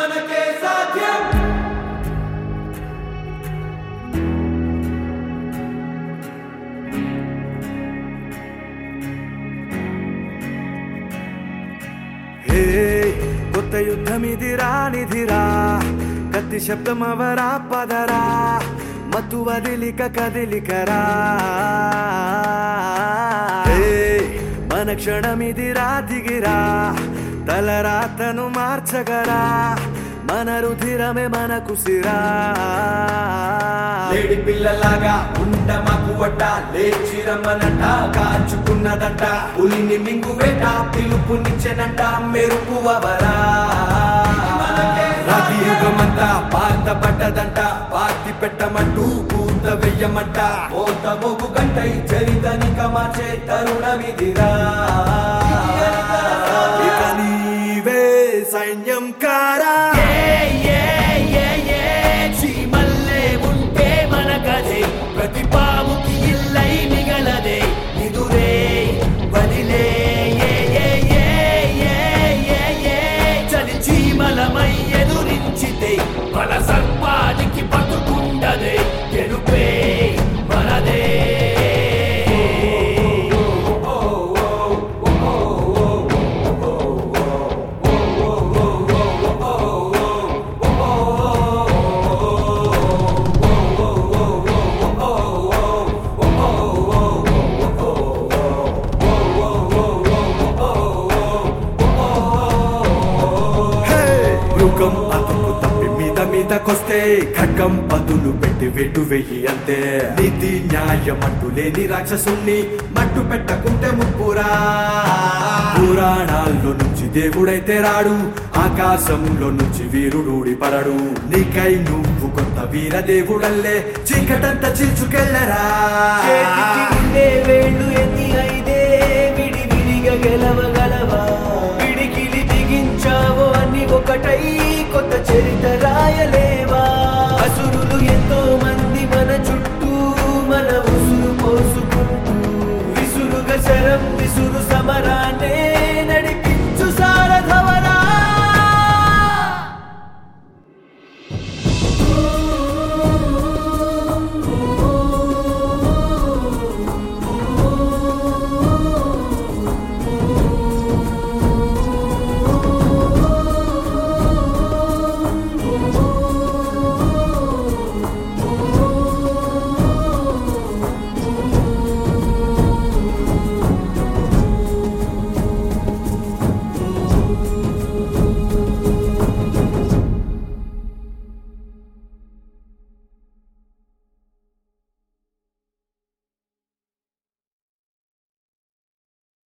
మనకే సాధ్యం హే కొత్త యుద్ధమిదిరా నిధిరా కత్తి శబ్దం అవరా పదరా మత్తు వదిలిక కదిలికరా హే మన క్షణమిదిరా దిగిరా తలరాతను మార్చగరా మన రుధిరమే మనకు సిరా లేడి పిల్లలాగా ఉంట మాకు వడ్డ లేచి రమ్మనంట కాచుకున్నదంట పులిని మింగు వేట పిలుపునిచ్చెనంట మెరుపు అవరా రాతి యుగమంతా పాత పడ్డదంట పాతి పెట్టమంటూ పూత వెయ్యమంట పోత మొగు గంటై చరితనిక మార్చే తరుణమిదిరా ఇక నీవే సైన్యం కారా చీమల్లే ఉంటే మన కథే ప్రతి పాముకి ఇల్లై మిగలదే నిదురే వదిలే ఏ, ఏ, ఏ, ఏ, ఏ, ఏ. చలి చీమలమై ఎదురించితే మన సర్పానికి బతుకుండదే గెలుపే మనదే హే! మృగం అతుకు తప్పి మీద మీదకొస్తే ఖడ్గం పదులు పెట్టి వెటు వెయ్యి అంతే నీతి న్యాయం అంటూ లేని రాక్షసుణ్ణి మట్టు పెట్టకుంటే ముప్పురా పురాణాల్లో నుంచి దేవుడైతే రాడు ఆకాశంలో నుంచి వీరుడూడి పడడు నీకై నువ్వు కొత్త వీర దేవుడల్లే చీకటంతా చీల్చుకెళ్ళరా చేతికి ఉండే వేళ్ళు ఎత్తి అయితే విడి విడిగా గెలవగా